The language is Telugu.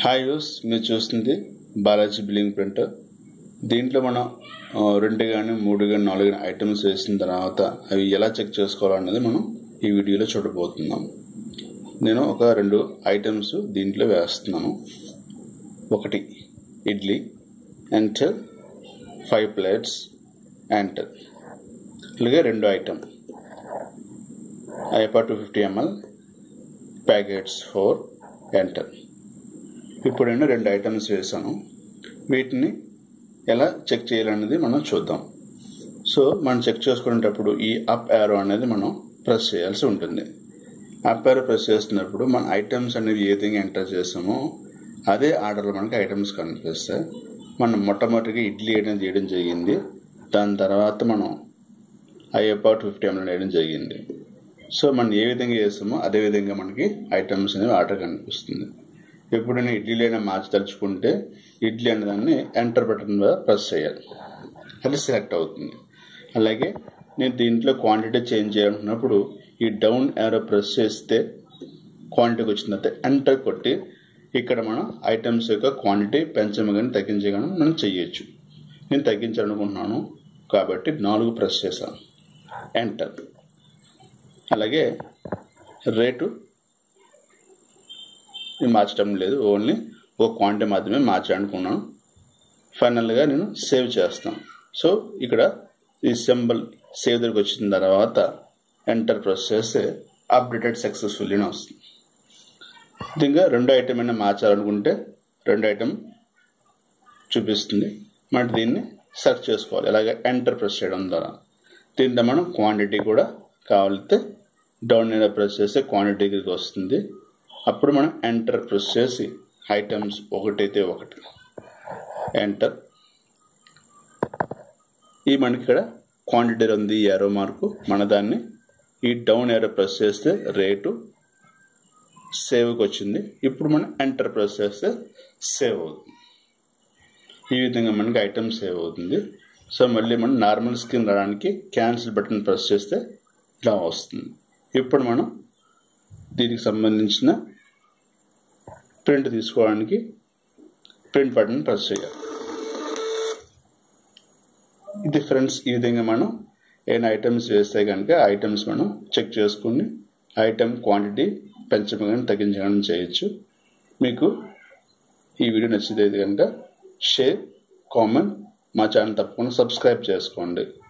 హాయ్ యూస్ మీరు చూస్తుంది బాలాజీ బిల్లింగ్ ప్రింటర్ దీంట్లో మనం ఆ, రెండు కానీ మూడు కానీ నాలుగు కానీ ఐటమ్స్ వేసిన తర్వాత అవి ఎలా చెక్ చేసుకోవాలన్నది మనం ఈ వీడియోలో చూడబోతున్నాం నేను ఒక రెండు ఐటమ్స్ దీంట్లో వేస్తున్నాను ఒకటి idli enter five plates enter అలాగే రెండు ఐటమ్ ఐపా two fifty ML packets four enter ఇప్పుడు నేను రెండు ఐటమ్స్ వేసాను వీటిని ఎలా చెక్ చేయాలనేది మనం చూద్దాం సో మనం చెక్ చేసుకునేటప్పుడు ఈ అప్ యారో అనేది మనం ప్రెస్ చేయాల్సి ఉంటుంది అప్ యారో ప్రెస్ చేస్తున్నప్పుడు మన ఐటమ్స్ అనేవి ఏ విధంగా ఎంటర్ చేసామో అదే ఆర్డర్లో మనకి ఐటమ్స్ కనిపిస్తాయి మనం మొట్టమొదటిగా ఇడ్లీ అనేది చేయడం జరిగింది దాని తర్వాత మనం అయ్యప్ప ఫిఫ్టీ ఎంఎల్ వేయడం జరిగింది సో మనం ఏ విధంగా చేస్తామో అదే విధంగా మనకి ఐటమ్స్ అనేవి ఆర్డర్ కనిపిస్తుంది ఎప్పుడైనా ఇడ్లీలైనా మార్చదలుచుకుంటే ఇడ్లీ అనే దాన్ని ఎంటర్ బటన్ మీద ప్రెస్ చేయాలి అది సెలెక్ట్ అవుతుంది అలాగే నేను దీంట్లో క్వాంటిటీ చేంజ్ చేయాలనుకున్నప్పుడు ఈ డౌన్ యారో ప్రెస్ చేస్తే క్వాంటిటీకి వచ్చిన తర్వాత ఎంటర్ కొట్టి ఇక్కడ మనం ఐటమ్స్ యొక్క క్వాంటిటీ పెంచమని తగ్గించగానే మనం చెయ్యొచ్చు నేను తగ్గించాలనుకుంటున్నాను కాబట్టి నాలుగు ప్రెస్ చేశాను ఎంటర్ అలాగే రేటు నేను మార్చడం లేదు ఓన్లీ ఒక క్వాంటిటీ మాత్రమే మార్చాలనుకున్నాను ఫైనల్గా నేను సేవ్ చేస్తాను సో ఇక్కడ ఈ సింబల్ సేవ్ దగ్గరికి వచ్చిన తర్వాత ఎంటర్ ప్రెస్ చేస్తే అప్డేటెడ్ సక్సెస్ఫుల్లీ అని వస్తుంది ఇంకా రెండు ఐటమ్ అయినా మార్చాలనుకుంటే రెండు ఐటమ్ చూపిస్తుంది మనం దీన్ని సెర్చ్ చేసుకోవాలి అలాగే ఎంటర్ ప్రెస్ చేయడం ద్వారా దీంతో మనం క్వాంటిటీ కూడా కావాలితే డౌన్ అయినా ప్రెస్ చేస్తే క్వాంటిటీ దగ్గరికి వస్తుంది అప్పుడు మనం ఎంటర్ ప్రెస్ చేసి ఐటమ్స్ ఒకటైతే ఒకటి ఎంటర్ ఈ మనకి ఇక్కడ క్వాంటిటీ ఉంది ఈ ఏరో మార్కు మన దాన్ని ఈ డౌన్ ఏరో ప్రెస్ చేస్తే రేటు సేవ్కి వచ్చింది ఇప్పుడు మనం ఎంటర్ ప్రెస్ చేస్తే సేవ్ అవుతుంది ఈ విధంగా మనకి ఐటమ్ సేవ్ అవుతుంది సో మళ్ళీ మనం నార్మల్ స్క్రీన్ రావడానికి క్యాన్సిల్ బటన్ ప్రెస్ చేస్తే ఇలా వస్తుంది ఇప్పుడు మనం దీనికి సంబంధించిన ప్రింట్ తీసుకోవడానికి ప్రింట్ బటన్ ప్రెస్ చేయాలి ఇది ఫ్రెండ్స్ ఈ విధంగా మనం ఏమైనా ఐటమ్స్ వేస్తే కనుక ఐటమ్స్ మనం చెక్ చేసుకుని ఐటమ్ క్వాంటిటీ పెంచమని తగ్గించడం చేయొచ్చు మీకు ఈ వీడియో నచ్చితే కనుక షేర్ కామెంట్ మా ఛానల్ తప్పకుండా సబ్స్క్రైబ్ చేసుకోండి